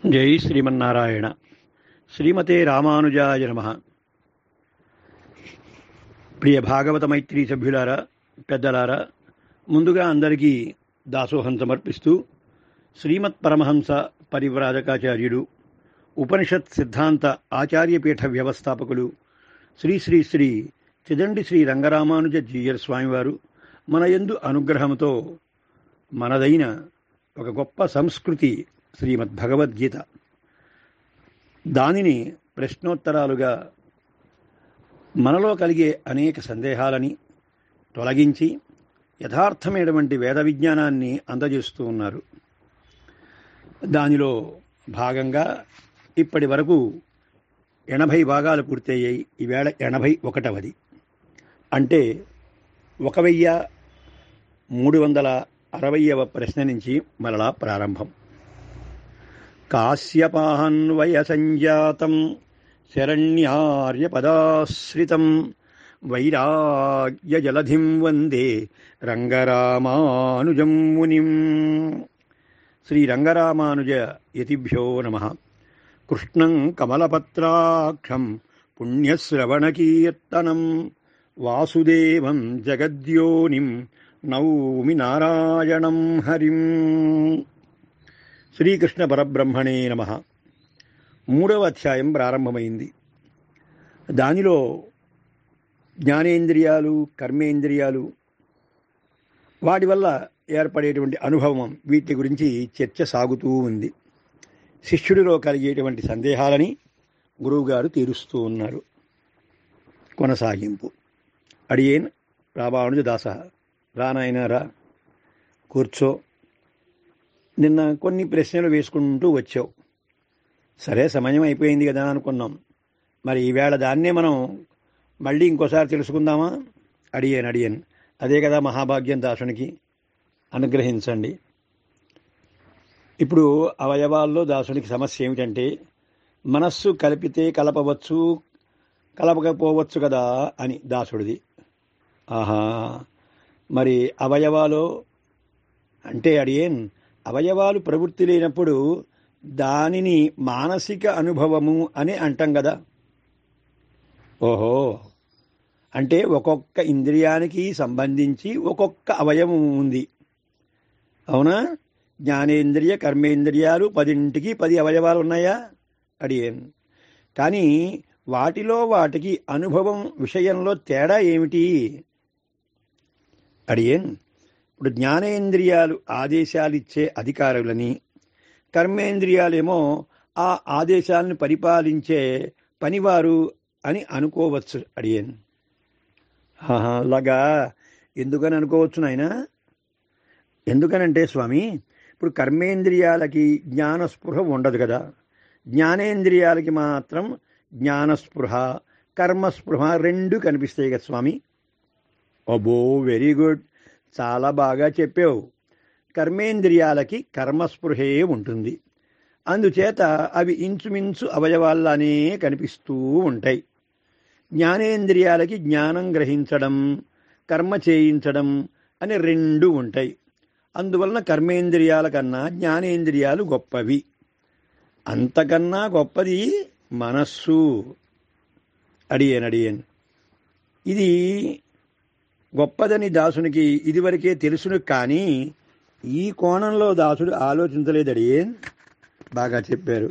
జై శ్రీమన్నారాయణ శ్రీమతే రామానుజాయ నమ ప్రియ భాగవత మైత్రి సభ్యులారా పెద్దలారా ముందుగా అందరికీ దాసోహం సమర్పిస్తూ శ్రీమత్ పరమహంస పరివ్రాజకాచార్యుడు ఉపనిషత్ సిద్ధాంత ఆచార్యపీఠ వ్యవస్థాపకులు శ్రీ శ్రీ శ్రీ చిదండి శ్రీ రంగరామానుజ జీయర్ స్వామివారు మన యందు అనుగ్రహంతో మనదైన ఒక గొప్ప సంస్కృతి శ్రీమద్ భగవద్గీత దానిని ప్రశ్నోత్తరాలుగా మనలో కలిగే అనేక సందేహాలని తొలగించి యథార్థమైనటువంటి వేద విజ్ఞానాన్ని అందజేస్తూ ఉన్నారు దానిలో భాగంగా ఇప్పటి వరకు ఎనభై భాగాలు పూర్తయ్యాయి ఈవేళ ఎనభై ఒకటవది అంటే ఒక వెయ్యి మూడు వందల అరవయవ ప్రశ్న నుంచి మరలా ప్రారంభం కాశ్యపాహన్వయ సంజాతం శరణ్యార్యపదాశ్రితం వైరాగ్యజలధిం వందే రంగరామానుజం మునిం శ్రీరంగరామానుజ యతిభ్యో నమ కృష్ణం కమలపత్రాక్షం పుణ్యశ్రవణకీర్తనం వాసుదేవం జగద్యోనిం నౌమి నారాయణం హరిం శ్రీకృష్ణ పరబ్రహ్మణే నమ మూడవ అధ్యాయం ప్రారంభమైంది దానిలో జ్ఞానేంద్రియాలు కర్మేంద్రియాలు వాటి వల్ల ఏర్పడేటువంటి అనుభవం వీటి గురించి చర్చ సాగుతూ ఉంది శిష్యుడిలో కలిగేటువంటి సందేహాలని గురువుగారు తీరుస్తూ ఉన్నారు కొనసాగింపు అడియేన్ రామానుజ దాస రానాయనారా కూర్చో నిన్న కొన్ని ప్రశ్నలు వేసుకుంటూ వచ్చావు సరే సమయం అయిపోయింది కదా అనుకున్నాం మరి ఈవేళ దాన్నే మనం మళ్ళీ ఇంకోసారి తెలుసుకుందామా అడిగాను అడిగాను అదే కదా మహాభాగ్యం దాసునికి అనుగ్రహించండి ఇప్పుడు అవయవాల్లో దాసునికి సమస్య ఏమిటంటే మనస్సు కలిపితే కలపవచ్చు కలపకపోవచ్చు కదా అని దాసుడిది ఆహా మరి అవయవాలు అంటే అడియేన్ అవయవాలు ప్రవృత్తి లేనప్పుడు దానిని మానసిక అనుభవము అని అంటాం కదా ఓహో అంటే ఒక్కొక్క ఇంద్రియానికి సంబంధించి ఒక్కొక్క అవయవం ఉంది అవునా జ్ఞానేంద్రియ కర్మేంద్రియాలు పదింటికి పది అవయవాలు ఉన్నాయా అడిగాను కానీ వాటిలో వాటికి అనుభవం విషయంలో తేడా ఏమిటి అడిగాను ఇప్పుడు జ్ఞానేంద్రియాలు ఆదేశాలు ఇచ్చే అధికారులని కర్మేంద్రియాలేమో ఆ ఆదేశాలను పరిపాలించే పనివారు అని అనుకోవచ్చు అడిగాను అలాగా ఎందుకని అనుకోవచ్చు నాయన ఎందుకనంటే స్వామి ఇప్పుడు కర్మేంద్రియాలకి జ్ఞానస్పృహ ఉండదు కదా జ్ఞానేంద్రియాలకి మాత్రం జ్ఞానస్పృహ కర్మస్పృహ రెండు కనిపిస్తాయి కదా స్వామి అబో వెరీ గుడ్ చాలా బాగా చెప్పావు కర్మేంద్రియాలకి కర్మస్పృహే ఉంటుంది అందుచేత అవి ఇంచుమించు అవయవాల్లానే కనిపిస్తూ ఉంటాయి జ్ఞానేంద్రియాలకి జ్ఞానం గ్రహించడం కర్మ చేయించడం అని రెండు ఉంటాయి అందువలన కర్మేంద్రియాల కన్నా జ్ఞానేంద్రియాలు గొప్పవి అంతకన్నా గొప్పది మనస్సు అడియన్ అడియన్ ఇది గొప్పదని దాసునికి ఇదివరకే తెలుసును కానీ ఈ కోణంలో దాసుడు ఆలోచించలేదు అడియన్ బాగా చెప్పారు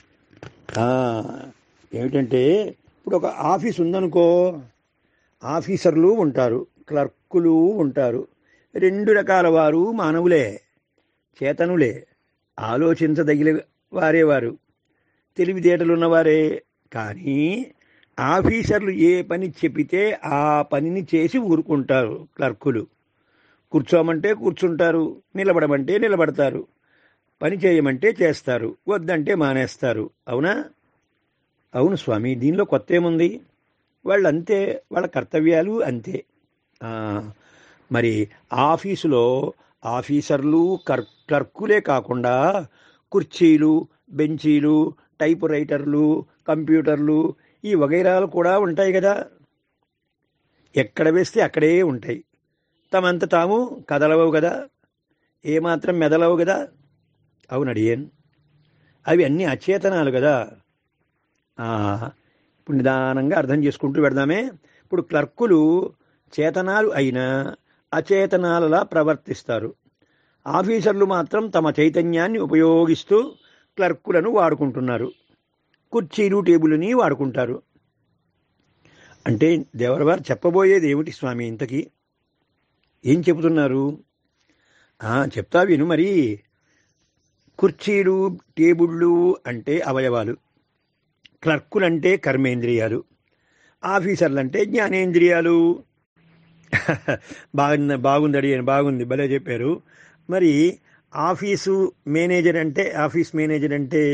ఏమిటంటే ఇప్పుడు ఒక ఆఫీస్ ఉందనుకో ఆఫీసర్లు ఉంటారు క్లర్కులు ఉంటారు రెండు రకాల వారు మానవులే చేతనులే ఆలోచించదగిన వారే వారు తెలివితేటలు ఉన్నవారే కానీ ఆఫీసర్లు ఏ పని చెప్పితే ఆ పనిని చేసి ఊరుకుంటారు క్లర్కులు కూర్చోమంటే కూర్చుంటారు నిలబడమంటే నిలబడతారు పని చేయమంటే చేస్తారు వద్దంటే మానేస్తారు అవునా అవును స్వామి దీనిలో కొత్త ఏముంది వాళ్ళు అంతే వాళ్ళ కర్తవ్యాలు అంతే మరి ఆఫీసులో ఆఫీసర్లు కర్ క్లర్కులే కాకుండా కుర్చీలు బెంచీలు టైపు రైటర్లు కంప్యూటర్లు ఈ వగైరాలు కూడా ఉంటాయి కదా ఎక్కడ వేస్తే అక్కడే ఉంటాయి తమంత తాము కదలవవు కదా ఏమాత్రం మెదలవు కదా అవును అడియన్ అవి అన్ని అచేతనాలు కదా ఆ, ఇప్పుడు నిదానంగా అర్థం చేసుకుంటూ పెడదామే ఇప్పుడు క్లర్కులు చేతనాలు అయినా అచేతనాలలా ప్రవర్తిస్తారు ఆఫీసర్లు మాత్రం తమ చైతన్యాన్ని ఉపయోగిస్తూ క్లర్కులను వాడుకుంటున్నారు కుర్చీలు టేబుల్ని వాడుకుంటారు అంటే దేవరవారు చెప్పబోయేది ఏమిటి స్వామి ఇంతకీ ఏం చెబుతున్నారు ఆ, చెప్తా విను మరి కుర్చీలు టేబుళ్ళు అంటే అవయవాలు క్లర్కులంటే కర్మేంద్రియాలు ఆఫీసర్లంటే జ్ఞానేంద్రియాలు బాగుంది బాగుంది అడిగాను బాగుంది భలే చెప్పారు మరి ఆఫీసు మేనేజర్ అంటే ఆఫీస్ మేనేజర్ అంటే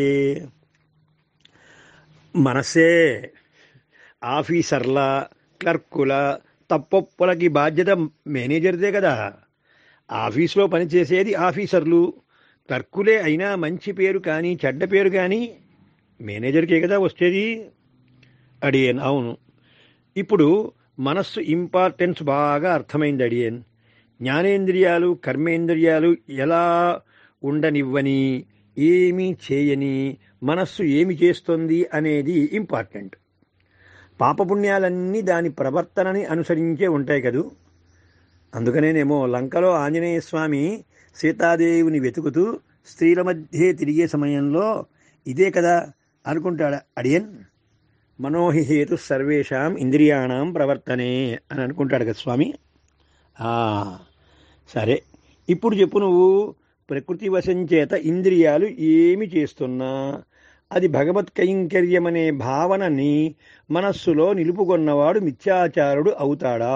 మనసే ఆఫీసర్ల క్లర్కుల తప్పొప్పులకి బాధ్యత మేనేజర్దే కదా ఆఫీసులో పనిచేసేది ఆఫీసర్లు క్లర్కులే అయినా మంచి పేరు కానీ చెడ్డ పేరు కానీ మేనేజర్కే కదా వచ్చేది అడియన్ అవును ఇప్పుడు మనస్సు ఇంపార్టెన్స్ బాగా అర్థమైంది అడియన్ జ్ఞానేంద్రియాలు కర్మేంద్రియాలు ఎలా ఉండనివ్వని ఏమీ చేయని మనస్సు ఏమి చేస్తుంది అనేది ఇంపార్టెంట్ పాపపుణ్యాలన్నీ దాని ప్రవర్తనని అనుసరించే ఉంటాయి కదూ అందుకనేనేమో లంకలో ఆంజనేయ స్వామి సీతాదేవిని వెతుకుతూ స్త్రీల మధ్య తిరిగే సమయంలో ఇదే కదా అనుకుంటాడు అడియన్ మనోహి హేతు సర్వేషాం ఇంద్రియాణం ప్రవర్తనే అని అనుకుంటాడు కదా స్వామి ఆ, సరే ఇప్పుడు చెప్పు నువ్వు ప్రకృతి వశం చేత ఇంద్రియాలు ఏమి చేస్తున్నా అది భగవత్ కైంకర్యమనే భావనని మనస్సులో నిలుపుకొన్నవాడు మిథ్యాచారుడు అవుతాడా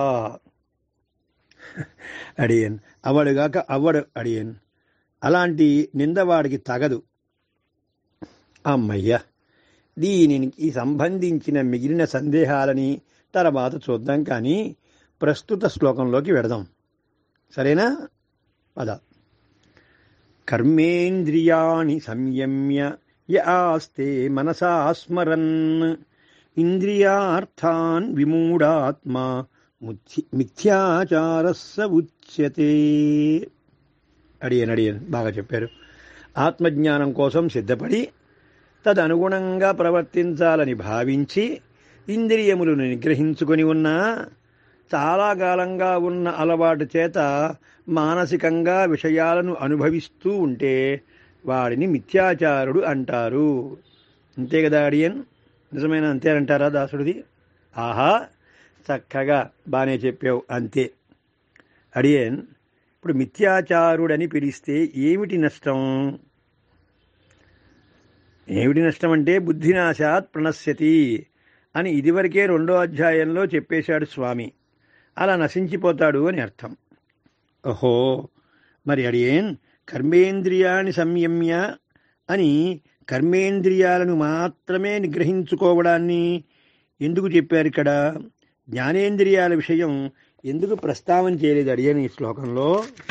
అడియన్ అవడుగాక అవ్వడు అడియన్ అలాంటి నిందవాడికి తగదు అమ్మయ్య దీనికి సంబంధించిన మిగిలిన సందేహాలని తర్వాత చూద్దాం కానీ ప్రస్తుత శ్లోకంలోకి వెడదాం సరేనా పద కర్మేంద్రియాణి సంయమ్య యాస్తే మనసా స్మరన్ ఇంద్రియార్థాన్ విమూఢాత్మా ముథ్య- మిథ్యాచారస్స ఉచ్యతే అడియన్ అడియన్ బాగా చెప్పారు ఆత్మజ్ఞానం కోసం సిద్ధపడి తదనుగుణంగా ప్రవర్తించాలని భావించి ఇంద్రియములను నిగ్రహించుకొని ఉన్నా చాలా కాలంగా ఉన్న అలవాటు చేత మానసికంగా విషయాలను అనుభవిస్తూ ఉంటే వాడిని మిథ్యాచారుడు అంటారు అంతే కదా అడియన్ నిజమైన అంతే అంటారా దాసుడిది ఆహా చక్కగా బానే చెప్పావు అంతే అడియన్ ఇప్పుడు మిథ్యాచారుడని పిలిస్తే ఏమిటి నష్టం ఏమిటి నష్టం అంటే బుద్ధినాశాత్ ప్రణశ్యతి అని ఇదివరకే రెండో అధ్యాయంలో చెప్పేశాడు స్వామి అలా నశించిపోతాడు అని అర్థం ఓహో మరి అడియేన్ కర్మేంద్రియాన్ని సంయమ్య అని కర్మేంద్రియాలను మాత్రమే నిగ్రహించుకోవడాన్ని ఎందుకు చెప్పారు ఇక్కడ జ్ఞానేంద్రియాల విషయం ఎందుకు ప్రస్తావన చేయలేదు అడియన్ ఈ శ్లోకంలో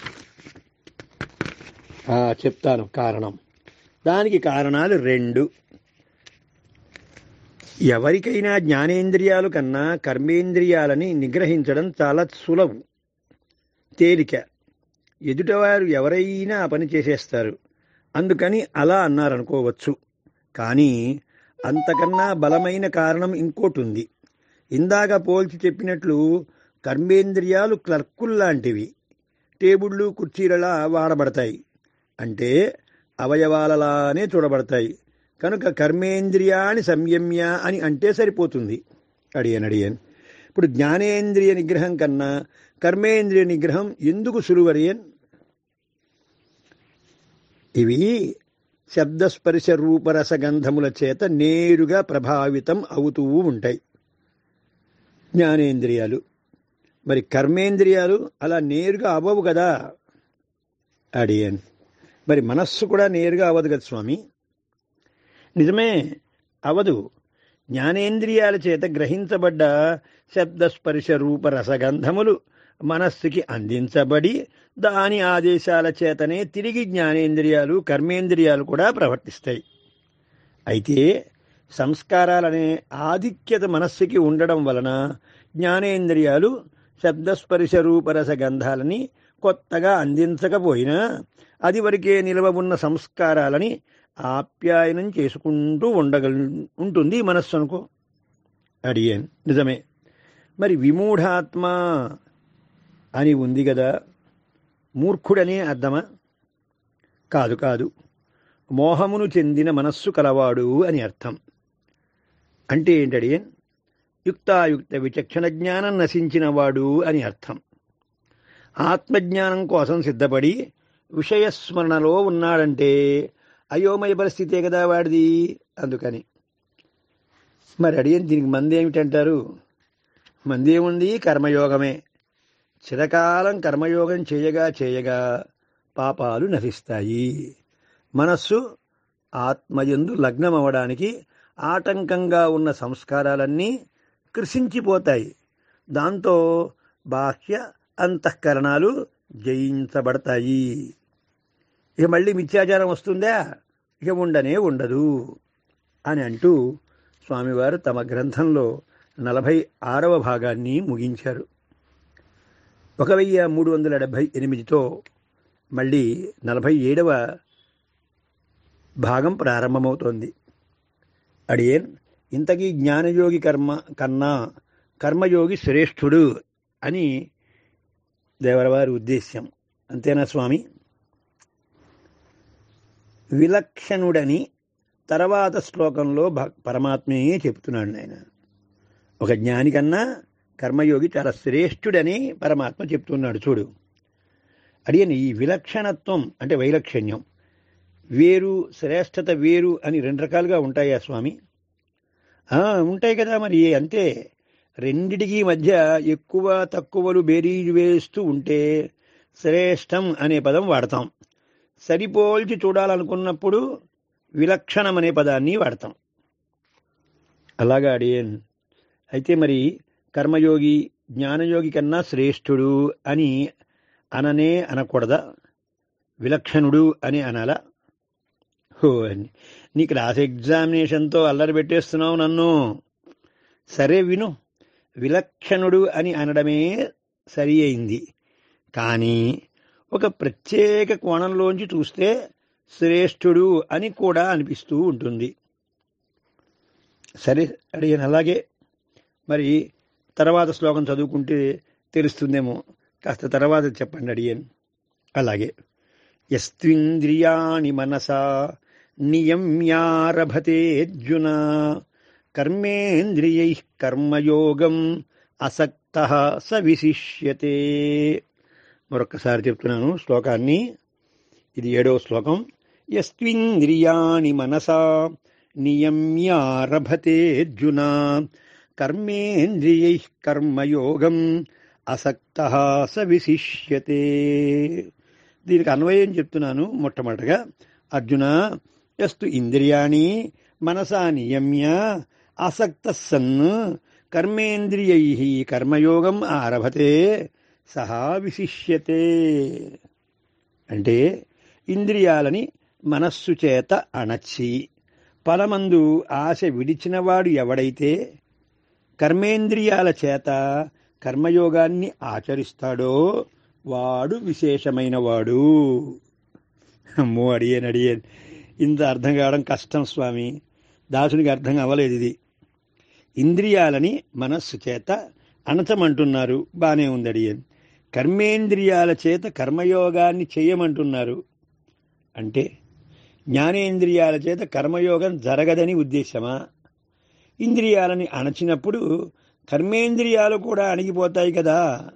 ఆ, చెప్తాను కారణం దానికి కారణాలు రెండు ఎవరికైనా జ్ఞానేంద్రియాలు కన్నా కర్మేంద్రియాలని నిగ్రహించడం చాలా సులభం తేలిక ఎదుటవారు ఎవరైనా ఆ పని చేసేస్తారు అందుకని అలా అన్నారనుకోవచ్చు కానీ అంతకన్నా బలమైన కారణం ఇంకోటి ఉంది ఇందాక పోల్చి చెప్పినట్లు కర్మేంద్రియాలు క్లర్కుల్లాంటివి టేబుళ్ళు కుర్చీలలా వాడబడతాయి అంటే అవయవాలలానే చూడబడతాయి కనుక కర్మేంద్రియాన్ని సంయమ్య అని అంటే సరిపోతుంది అడియన్ అడియన్ ఇప్పుడు జ్ఞానేంద్రియ నిగ్రహం కన్నా కర్మేంద్రియ నిగ్రహం ఎందుకు సులువు అడియన్ ఇవి శబ్దస్పర్శ రూపరసగంధముల చేత నేరుగా ప్రభావితం అవుతూ ఉంటాయి జ్ఞానేంద్రియాలు మరి కర్మేంద్రియాలు అలా నేరుగా అవ్వవు కదా అడియన్ మరి మనస్సు కూడా నేరుగా అవ్వదు కదా స్వామి నిజమే అవదు జ్ఞానేంద్రియాల చేత గ్రహించబడ్డ శబ్దస్పర్శ రూప రసగంధములు మనస్సుకి అందించబడి దాని ఆదేశాల చేతనే తిరిగి జ్ఞానేంద్రియాలు కర్మేంద్రియాలు కూడా ప్రవర్తిస్తాయి అయితే సంస్కారాలనే ఆధిక్యత మనస్సుకి ఉండడం వలన జ్ఞానేంద్రియాలు శబ్దస్పర్శ రూపరస గంధాలని కొత్తగా అందించకపోయినా అది వరకే నిలవ ఉన్న సంస్కారాలని ఆప్యాయనం చేసుకుంటూ ఉండగల ఉంటుంది ఈ మనస్సు అనుకో అడిగాను నిజమే మరి విమూఢాత్మ అని ఉంది కదా మూర్ఖుడనే అర్థమా కాదు కాదు మోహమును చెందిన మనస్సు కలవాడు అని అర్థం అంటే ఏంటడియన్ యుక్తాయుక్త విచక్షణ జ్ఞానం నశించినవాడు అని అర్థం ఆత్మజ్ఞానం కోసం సిద్ధపడి విషయస్మరణలో ఉన్నాడంటే అయోమయ పరిస్థితే కదా వాడిది అందుకని మరి అడిగిన దీనికి మంది ఏమిటంటారు మంది ఏముంది కర్మయోగమే చిరకాలం కర్మయోగం చేయగా చేయగా పాపాలు నశిస్తాయి మనస్సు ఆత్మయందు లగ్నమవడానికి ఆటంకంగా ఉన్న సంస్కారాలన్నీ కృషించిపోతాయి దాంతో బాహ్య అంతఃకరణాలు జయించబడతాయి ఇక మళ్ళీ మిథ్యాచారం వస్తుందా ఇక ఉండనే ఉండదు అని అంటూ స్వామివారు తమ గ్రంథంలో నలభై ఆరవ భాగాన్ని ముగించారు ఒక వెయ్యి మూడు వందల డెబ్భై ఎనిమిదితో మళ్ళీ నలభై ఏడవ భాగం ప్రారంభమవుతోంది అడియేన్ ఇంతకీ జ్ఞానయోగి కర్మ కన్నా కర్మయోగి శ్రేష్ఠుడు అని దేవరవారి ఉద్దేశ్యం అంతేనా స్వామి విలక్షణుడని తర్వాత శ్లోకంలో భ- పరమాత్మయే చెప్తున్నాడు ఆయన ఒక జ్ఞాని కన్నా కర్మయోగి చాలా శ్రేష్ఠుడని పరమాత్మ చెప్తున్నాడు చూడు అడియని ఈ విలక్షణత్వం అంటే వైలక్షణ్యం వేరు శ్రేష్టత వేరు అని రెండు రకాలుగా ఉంటాయా స్వామి ఆ, ఉంటాయి కదా మరి అంతే రెండిటికి మధ్య ఎక్కువ తక్కువలు బేరీజు వేస్తూ ఉంటే శ్రేష్టం అనే పదం వాడతాం సరిపోల్చి చూడాలనుకున్నప్పుడు విలక్షణం అనే పదాన్ని వాడతాం అలాగా అడియన్ అయితే మరి కర్మయోగి జ్ఞానయోగి కన్నా శ్రేష్ఠుడు అని అననే అనకూడదా విలక్షణుడు అని అనాలా ఓ అని నీ క్లాస్ ఎగ్జామినేషన్తో అల్లరి పెట్టేస్తున్నావు నన్ను సరే విను విలక్షణుడు అని అనడమే సరి అయింది కానీ ఒక ప్రత్యేక కోణంలోంచి చూస్తే శ్రేష్ఠుడు అని కూడా అనిపిస్తూ ఉంటుంది సరే అడిగాను అలాగే మరి తర్వాత శ్లోకం చదువుకుంటే తెలుస్తుందేమో కాస్త తర్వాత చెప్పండి అడిగాను అలాగే యస్త్వింద్రియాణి మనసా నియమ్యారభతే అర్జున కర్మేంద్రియై కర్మయోగం అసక్త స విశిష్యతే మరొకసారి చెప్తున్నాను శ్లోకాన్ని ఇది ఏడవ శ్లోకం యస్త్వింద్రియాణి మనసా నియమ్యారభతే అర్జున కర్మేంద్రియై కర్మయోగం అసక్త స విశిష్యతే దీనికి అన్వయం చెప్తున్నాను మొట్టమొదటగా అర్జున ఎస్తు ఇంద్రియాణి మనసా నియమ్య ఆసక్త సన్ కర్మేంద్రియై కర్మయోగం ఆరభతే సహా విశిష్యతే అంటే ఇంద్రియాలని మనస్సు చేత అణచి ఫలమందు ఆశ విడిచినవాడు ఎవడైతే కర్మేంద్రియాల చేత కర్మయోగాన్ని ఆచరిస్తాడో వాడు విశేషమైన వాడు అమ్మో అడియన్ అడియన్ ఇంత అర్థం కావడం కష్టం స్వామి దాసునికి అర్థం అవ్వలేదు ఇది ఇంద్రియాలని మనస్సు చేత అణచమంటున్నారు బానే ఉంది అడియన్ కర్మేంద్రియాల చేత కర్మయోగాన్ని చేయమంటున్నారు అంటే జ్ఞానేంద్రియాల చేత కర్మయోగం జరగదని ఉద్దేశమా ఇంద్రియాలని అణచినప్పుడు కర్మేంద్రియాలు కూడా అణిగిపోతాయి కదా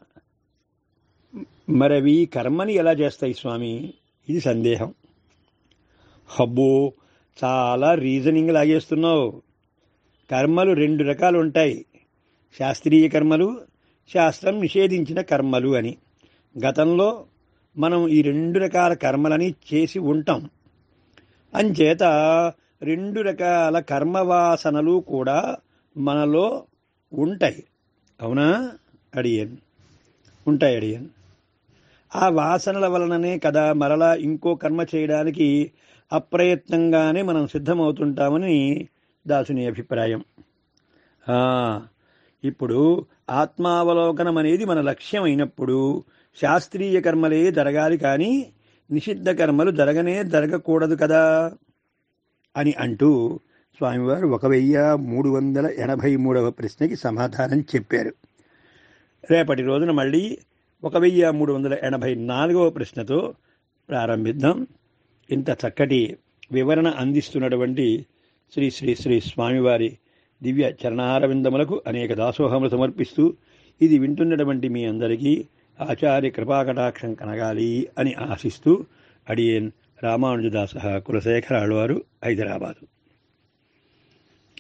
మరవి కర్మని ఎలా చేస్తాయి స్వామి ఇది సందేహం హబ్బో చాలా రీజనింగ్ లాగేస్తున్నావు కర్మలు రెండు రకాలు ఉంటాయి శాస్త్రీయ కర్మలు శాస్త్రం నిషేధించిన కర్మలు అని గతంలో మనం ఈ రెండు రకాల కర్మలని చేసి ఉంటాం అంచేత రెండు రకాల కర్మవాసనలు కూడా మనలో ఉంటాయి అవునా అడియన్ ఉంటాయి అడియన్ ఆ వాసనల వలననే కదా మరలా ఇంకో కర్మ చేయడానికి అప్రయత్నంగానే మనం సిద్ధమవుతుంటామని దాసుని అభిప్రాయం ఆ, ఇప్పుడు ఆత్మావలోకనం అనేది మన లక్ష్యం అయినప్పుడు శాస్త్రీయ కర్మలే జరగాలి కానీ నిషిద్ధ కర్మలు జరగనే జరగకూడదు కదా అని అంటూ స్వామివారు ఒక వెయ్యి మూడు వందల ఎనభై మూడవ ప్రశ్నకి సమాధానం చెప్పారు రేపటి రోజున మళ్ళీ ఒక వెయ్యి మూడు వందల ఎనభై నాలుగవ ప్రశ్నతో ప్రారంభిద్దాం ఇంత చక్కటి వివరణ అందిస్తున్నటువంటి శ్రీ శ్రీ శ్రీ స్వామివారి దివ్య చరణారవిందములకు అనేక దాసోహములు సమర్పిస్తూ ఇది వింటున్నటువంటి మీ అందరికీ ఆచార్య కృపాకటాక్షం కనగాలి అని ఆశిస్తూ అడియేన్ రామానుజదాస కులశేఖర ఆళ్వారు హైదరాబాదు